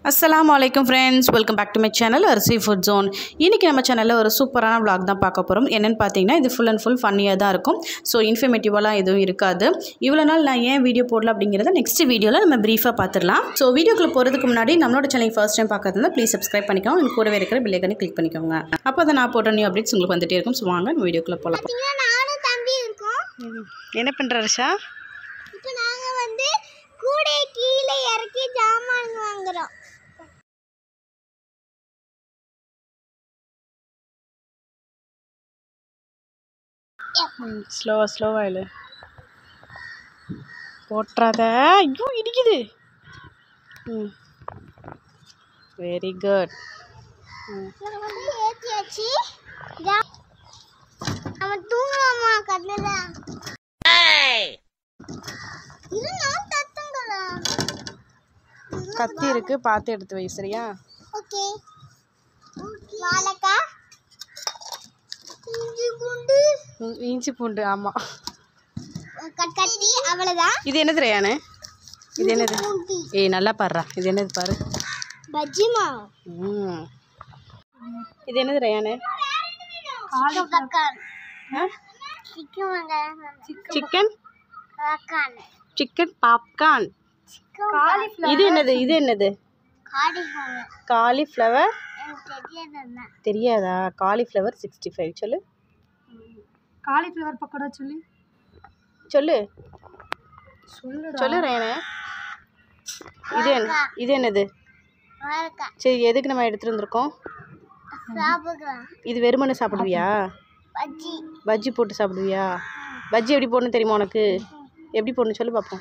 அஸ்ஸலாமு அலைக்கும் friends welcome back to my channel Arisi food zone இன்றைக்கி நம்ம சேனலில் ஒரு சூப்பரான vlog தான் பார்க்க போகிறோம் என்னென்னு பார்த்தீங்கன்னா இது ஃபுல் அண்ட் ஃபுல் ஃபன்னியாக தான் இருக்கும் ஸோ இன்ஃபர்மேட்டிவெலாம் எதுவும் இருக்காது இவ்வளோ நாள் நான் ஏன் வீடியோ போடல அப்படிங்கிறத நெக்ஸ்ட் வீடியோவில் நம்ம ப்ரீஃபாக பார்த்துடலாம் ஸோ வீடியோக்குள்ள போகிறதுக்கு முன்னாடி நம்மளோட சேனல் ஃபர்ஸ்ட் டைம் பார்க்கறதுனா ப்ளீஸ் சப்ஸ்கிரைப் பண்ணிக்கோங்க எனக்கு கூடவே இருக்கிற பில்லைக்கனே கிளிக் பண்ணிக்கோங்க அப்போ தான் நான் போட்ட நியூ அப்டேட்ஸ் உங்களுக்கு வந்துட்டே இருக்கும் ஸோ வாங்க நம்ம வீடியோக்குள்ளே போகலாம் பார்த்தீங்கன்னா நானும் தம்பி இருக்கோம் என்ன பண்ணுற ரிஷா இப்போ நாங்கள் வந்து கூடை கீழே இறக்கி ஜாமான் வாங்குறோம் ஸ்லோவாக ஸ்லோவாக இல்லை போட்டுறாத ஐயோ இடிக்குது ம் வெரி குட் ம் இதை வந்து ஏற்றியாச்சு ஜா- அவன் தூங்கலாமா கண்ணில் இது நான் தத்துங்களா கத்தி இருக்கு பார்த்து எடுத்து வை சரியா ஓகே வாழைக்காய் இஞ்சி பூண்டு ம், இஞ்சி பூண்டு ஆமாம் கட் கட்டி அவ்வளோதான் இது என்னது ரேயானு இது என்னது பூண்டி ஏய் நல்லா பாடுறா இது என்னது பாரு பஜ்ஜி மாவு ம் இது என்னது ரேயானு சிக்கன் ஆ சிக்கன் வெங்காயம் சிக்கன் வெங்காயம் சிக்கன் பாப்கார்ன் காலிஃப்ளவர் இது என்னது இது என்னது காலிஃப்ளவர் காலிஃப்ளவர் எனக்கு தெரியாதுன்னா தெரியாதா காலிஃப்ளவர் சிக்ஸ்டி ஃபைவ் சொல்லு காலிஃப்ளவர் பக்கோடா சொல்லி சொல்லு சொல்லு சொல்லு ரேனே இது என்ன இது என்னது வாழைக்காய் சரி எதுக்கு நம்ம எடுத்துட்டு வந்திருக்கோம் சாப்பிடலாம் இது வெறுமனே சாப்பிடுவியா பஜ்ஜி பஜ்ஜி போட்டு சாப்பிடுவியா பஜ்ஜி எப்படி போடணும் தெரியுமா உனக்கு எப்படி போடணும் சொல்லு பார்ப்போம்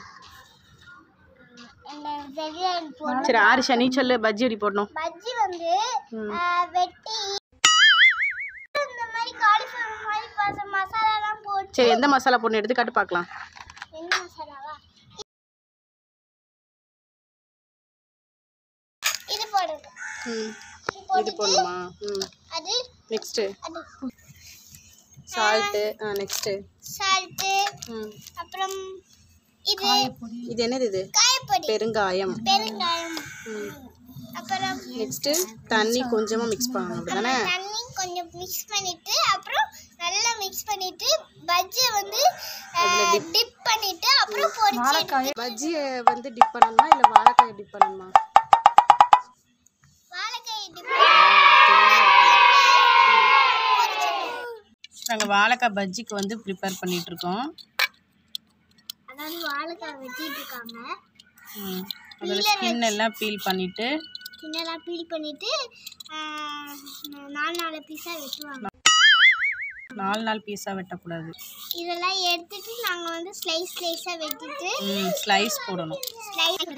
எனக்கு தெரியாது போடு சரி ஆரிஷா நீ சொல்லு பஜ்ஜி எப்படி போடணும் பஜ்ஜி வந்து ம். ஆ, வெட்டி இந்த மாதிரி காலிஃப்ளவர் மாதிரி பச மசாலாலாம் போட்டு சரி எந்த மசாலா போடணும் எடுத்து காட்டு பார்க்கலாம் என்ன மசாலாவா இது போடுங்க ம் இது இது போட்டு போடணுமா ம் அது நெக்ஸ்ட்டு அது சால்ட்டு ஆ நெக்ஸ்ட்டு சால்ட்டு ம் அப்புறம் இது இது என்னது இது காயப்பொடி பெருங்காயம் பெருங்காயம் ம் அப்புறம் நெக்ஸ்ட்டு தண்ணி கொஞ்சமாக மிக்ஸ் பண்ணணும் அப்படிதானே தண்ணி கொஞ்சம் மிக்ஸ் பண்ணிட்டு அப்புறம் நல்லா மிக்ஸ் பண்ணிட்டு பஜ்ஜியை வந்து டிப் பண்ணிட்டு அப்புறம் பொரிச்சு பஜ்ஜியை வந்து டிப் பண்ணணுமா இல்லை வாழைக்காயை டிப் பண்ணணுமா வாழைக்காய் டிப் நாங்கள் வாழைக்காய் பஜ்ஜிக்கு வந்து ப்ரிப்பேர் பண்ணிட்டு இருக்கோம் அதாவது வாழைக்காய் வெட்டிட்டு இருக்காங்க ம் அதோட ஸ்கின் எல்லாம் பீல் பண்ணிட்டு சின்னதாக பீல் பண்ணிட்டு ஆஹ், நாலு நாலு பீஸாக வெட்டுவாங்க நாலு நாள் பீஸாக வெட்டக்கூடாது இதெல்லாம் எடுத்துட்டு நாங்கள் வந்து ஸ்லைஸ் ஸ்லைஸாக வெட்டிட்டு ம் ஸ்லைஸ் போடணும் ஸ்லைஸ்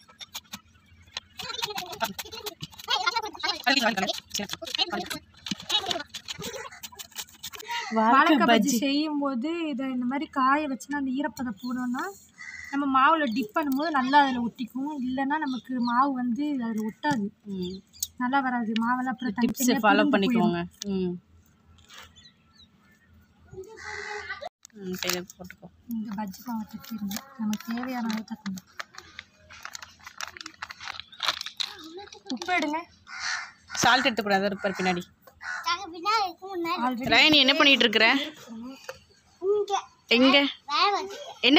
வாழைக்காய் பஜ்ஜி செய்யும்போது இதை இந்த மாதிரி காய வச்சுனா அந்த ஈரப்பதம் போனோம்னா நம்ம மாவில் டிப் பண்ணும்போது நல்லா அதில் ஒட்டிக்கும் இல்லைன்னா நமக்கு மாவு வந்து அதில் ஒட்டாது ம் நல்லா வராது மாவெல்லாம் அப்புறம் டிப்ஸை தனித்தனியாக ஃபாலோ பிரிஞ்சு பண்ணிக்கோங்க ம் ம் கையில போட்டுக்கோ போயிடும். இந்த பஜ்ஜி மாவை தட்டிடுங்க நமக்கு தேவையான அளவு தட்டணும் உப்பு எடுங்க சால்ட் எடுத்துக்கூடாது இருப்பார் பின்னாடி நாங்கள் பின்னாடி இருக்க முன்னாடி ஆல்ரெடி ரயனி என்ன பண்ணிட்டு இருக்கிற இங்கே எங்க வேலை வந்து என்ன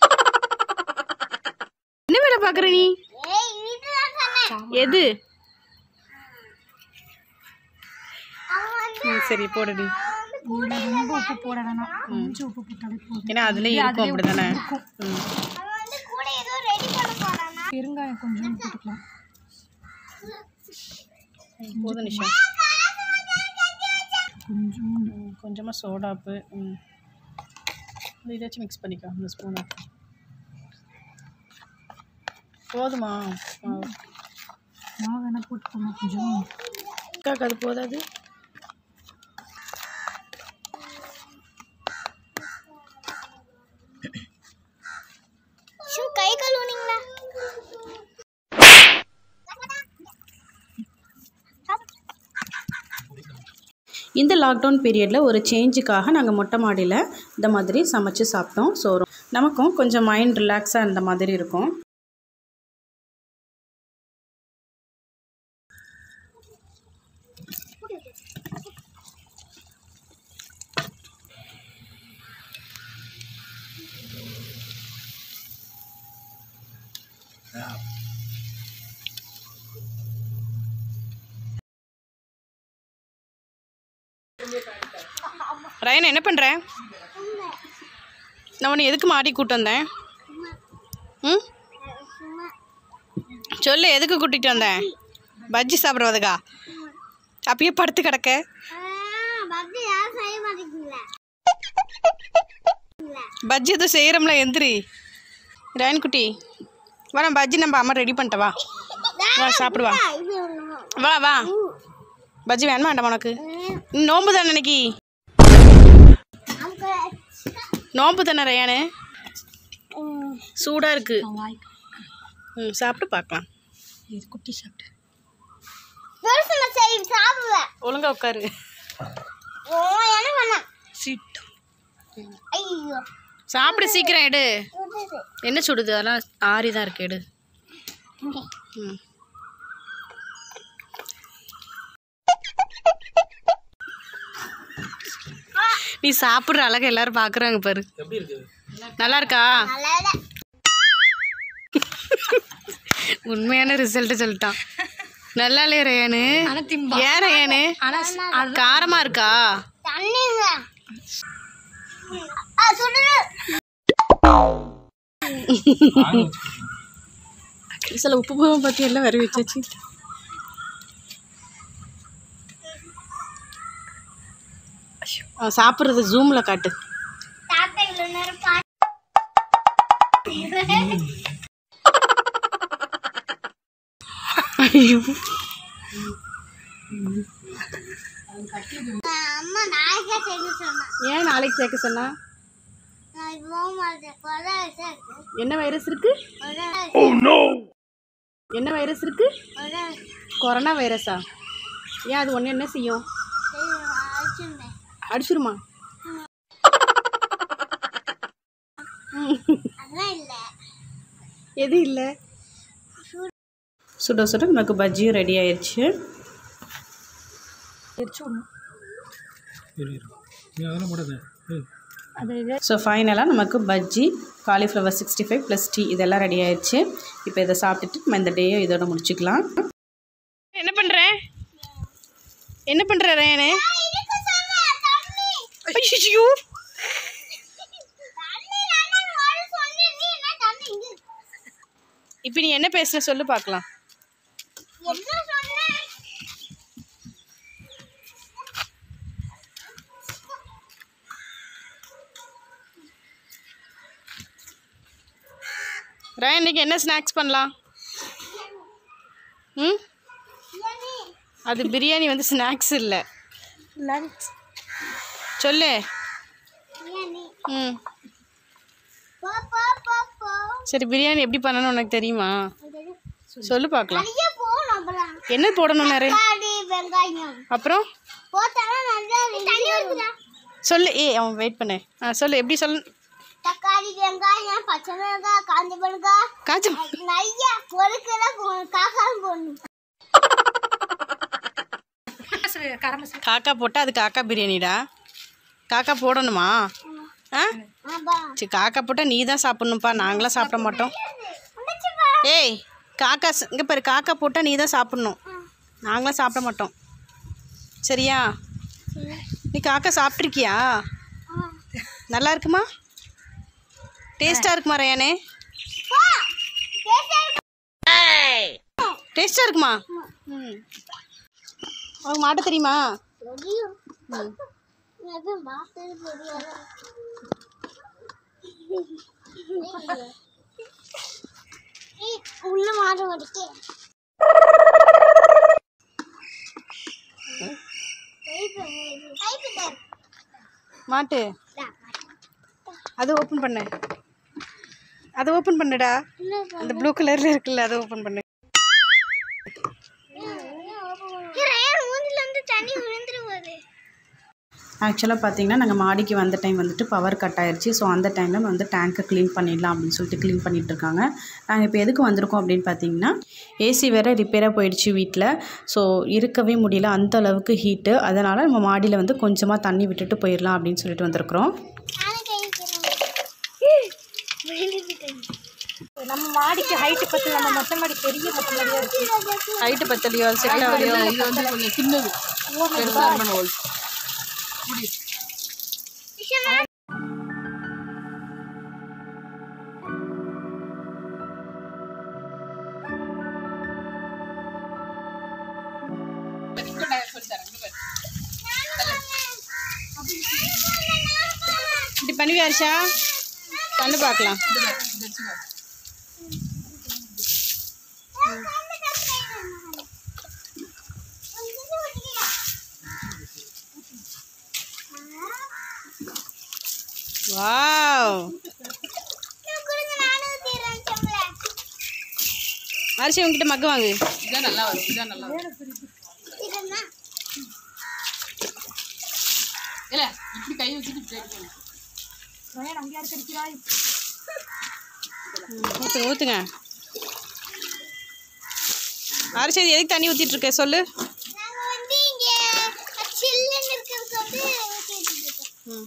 என்ன வேலை பார்க்குற நீ ஏய் இதுதான் சொன்னேன் எது அவன் வந்து ம் சரி போடுடி இதில் ரொம்ப உப்பு போட வேணாம் கொஞ்சம் உப்பு போட்டாலே போதும் ஏன்னா அதுல இருக்கும் அப்படி தானே ம் அவன் வந்து கூட ஏதோ ரெடி பண்ண போறானா பெருங்காயம் கொஞ்சம் போட்டுக்கலாம் போதும் நிஷா கொஞ்சம் ம், கொஞ்சமா சோடாப்பு ம் இது இதாச்சும் மிக்ஸ் பண்ணிக்கோ இந்த ஸ்பூனை போதுமா மாவு. மாவு வேணால் போட்டுக்கோங்க கொஞ்சம் அக்காக்கு அது போதாது ஷூ கை கழுவுனீங்களா இந்த லாக்டவுன் பீரியடில் ஒரு சேஞ்சுக்காக நாங்கள் மொட்டை மாடியில் இந்த மாதிரி சமைச்சு சாப்பிட்டோம் ஸோ நமக்கும் கொஞ்சம் மைண்ட் ரிலாக்ஸாக இருந்த மாதிரி இருக்கும் ரயன் என்ன பண்ணுற நான் உன்னை எதுக்கு மாடி கூட்டு வந்தேன் ம் சொல்லு எதுக்கு கூட்டிகிட்டு வந்தேன் பஜ்ஜி சாப்பிட்றதுக்கா அப்பயே படுத்து கிடக்க பர்த்டே யாரும் செய்ய மாட்டேங்கிறீங்களா பஜ்ஜி எதுவும் செய்கிறோம்ல எந்திரி ரயன் குட்டி வரேன் பஜ்ஜி நம்ம அம்மா ரெடி பண்ணிட்ட வா வா சாப்பிடுவா இது ஒண்ணு வா வா பஜ்ஜி வேணுமா வேண்டாம் உனக்கு ம், நோம்பு தானே இன்னைக்கு அங்க நோம்பு தானே ரயானு சூடாக இருக்கு வாய் ம் சாப்பிட்டு பார்க்கலாம் இது குட்டி சாப்பிட்டு பெருசுல சரி சாப்பிடுவேன் ஒழுங்கா உட்காரு ஓ என்ன வேணாம் சீட்டு ஐயோ சாப்பிடு சீக்கிரம் எடு சுடுது. என்ன சுடுது அதெல்லாம் ஆறி தான் இருக்கு எடு ம் நீ சாப்பிட்ற அழகை எல்லாரும் பார்க்குறாங்க பாரு நல்லா இருக்கா நல்லா இல்ல. உண்மையான ரிசல்ட்டை சொல்லிட்டான் நல்லா இல்லையா ரேனு ஆனால் திம்பா ஏன் ரேனு ஆனால் காரமா இருக்கா தண்ணிங்க ஆ சுடுது சில உப்பு போகும் பற்றி எல்லாம் வர வச்சாச்சு சாப்பிட்றது ஜூமில் காட்டு தாத்தா இவ்வளவு நேரம் பாத்து ஐயோ அம்மா நாளைக்கே செய்ய சொன்னா ஏன் நாளைக்கு சேர்க்க சொன்னா நான் இப்போ போக மாட்டேன் கொலை இருக்கு என்ன வைரஸ் இருக்கு கொலை என்ன வைரஸ் இருக்கு கொலை கொரோனா வைரஸா ஏன் அது ஒன்று என்ன செய்யும் அழைச்சிருந்தேன் அடிச்சிருமா அதெல்லாம் இல்லை எது இல்லை சுட சுட நமக்கு பஜ்ஜியும் ரெடி ஆயிடுச்சு எரிச்சு விடணும் அது ஸோ ஃபைனலாக நமக்கு bajji cauliflower sixty five plus tea இதெல்லாம் ரெடி ஆயிடுச்சு இப்போ இதை சாப்பிட்டுட்டு நம்ம இந்த டேயை இதோட முடிச்சுக்கலாம் என்ன பண்ணுற என்ன பண்ணுற ரேனு இதுக்கு சொன்னேன் தண்ணி ஐயோ தண்ணி வேணாம்னு ஒரு சொன்னேன் நீ என்ன தண்ணி இங்க இருக்கு? இப்போ நீ என்ன பேசுன சொல்லு பார்க்கலாம் என்ன சொன்னேன் ரேன் இன்னைக்கு என்ன ஸ்நாக்ஸ் பண்ணலாம் ம் பிரியாணி அது பிரியாணி வந்து ஸ்நாக்ஸ் இல்லை லஞ்ச் சொல்லு பிரியாணி ம் போ போ போ போ சரி பிரியாணி எப்படி பண்ணணும்னு உனக்கு தெரியுமா சொல்லு பார்க்கலாம் நிறைய போகணும் அப்புறம் என்ன போடணும் நிறைய தக்காளி வெங்காயம் அப்புறம் போட்டாலும் நல்லா தண்ணி வருதுடா சொல்லு ஏய் அவன் வெயிட் பண்ணு ஆ சொல்லு எப்படி சொல்லு தக்காளி வெங்காயம் பச்சை மிளகாய் காஞ்ச மிளகாய் காய்ச்சல் நிறைய பொருட்கெல்லாம் போகணும் காக்காவும் போடணும் கரம் மசாலா காக்கா போட்டால் அது காக்கா பிரியாணிடா காக்கா போடணுமா ஆ ஆபா சரி காக்கா போட்டால் நீ தான் சாப்பிட்ணும்ப்பா நாங்களாம் சாப்பிட மாட்டோம் முடிச்சுப்பா ஏய் காக்கா இங்கே பாரு காக்கா போட்டால் நீ தான் சாப்பிட்ணும் நாங்களாம் சாப்பிட மாட்டோம் சரியா நீ காக்கா சாப்பிட்ருக்கியா நல்லா இருக்குமா டேஸ்ட்டாக இருக்குமா ரயானே டேஸ்ட்டாக இருக்குமா ம் உனக்கு மாட்ட தெரியுமா தெரியும் எதுவும் பார்த்தது தெரியாது ஏய், உள்ள மாடு ஓடிக்கே மாட்டு அதை ஓப்பன் பண்ணு அதை ஓப்பன் பண்ணுடா அந்த ப்ளூ கலரில் இருக்குல்ல அதை ஓப்பன் பண்ணு மூஞ்சில இருந்து தண்ணி விழுந்துரு போகுது ஆக்சுவலாக பார்த்தீங்கன்னா நாங்கள் மாடிக்கு வந்த டைம் வந்துட்டு பவர் கட் ஆயிருச்சு ஸோ அந்த டைமில் வந்து டேங்க்கை க்ளீன் பண்ணிடலாம் அப்படின்னு சொல்லிட்டு க்ளீன் பண்ணிட்டு இருக்காங்க நாங்கள் இப்போ எதுக்கு வந்திருக்கோம் அப்படின்னு பார்த்தீங்கன்னா ஏசி வேறு ரிப்பேராக போயிடுச்சு வீட்டில் ஸோ இருக்கவே முடியல அந்த அளவுக்கு ஹீட்டு அதனால் நம்ம மாடியில் வந்து கொஞ்சமாக தண்ணி விட்டுட்டு போயிடலாம் அப்படின்னு சொல்லிட்டு வந்திருக்கிறோம் நானும் கை நம்ம மாடிக்கு ஹைட்டு பத்து நம்ம மொட்டை மாடி பெரிய மொட்டை மாடியாக இருக்குது ஹைட்டு பத்தலையோ அது செட் ஆகலையோ இது வந்து கொஞ்சம் சின்னது பெருசாக இருக்கணும் ஹோல்ஸ் இப்படி பண்ணுவியா ஹர்ஷா பண்ணு பார்க்கலாம் வாவ் ஹர்ஷா உங்ககிட்ட மக்கு வாங்கு இதான் நல்லா வரும் இதான் நல்லா வரும் இல்ல இப்படி கை வச்சுட்டு இப்படி எடுக்கணும். ரயன் அங்கேயா இருக்கிறாய் ஊற்றுங்க ஊற்றுங்க ஹர்ஷா இது எதுக்கு தண்ணி ஊற்றிட்டு இருக்க சொல்லு நாங்க வந்து இங்க சில்லுன்னு இருக்கிறது வந்து ஊத்திட்டு இருக்கோம்.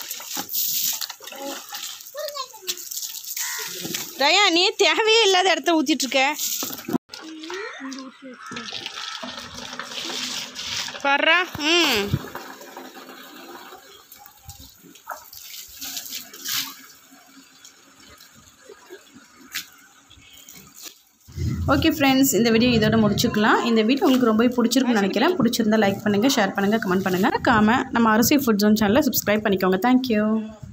ரயா நீ தேவையே இல்லாத இடத்த ஊற்றிட்டு இருக்க வர்றா ம் ஓகே ஃப்ரெண்ட்ஸ் இந்த வீடியோ இதோட முடிச்சுக்கலாம் இந்த வீடியோ உங்களுக்கு ரொம்ப பிடிச்சிருக்குன்னு நினைக்கிறேன் பிடிச்சிருந்தா லைக் பண்ணுங்கள் ஷேர் பண்ணுங்கள் கமெண்ட் பண்ணுங்கள் மறக்காம நம்ம அரிசி ஃபுட் ஜோன் சேனலை சப்ஸ்கிரைப் பண்ணிக்கோங்க தேங்க்யூ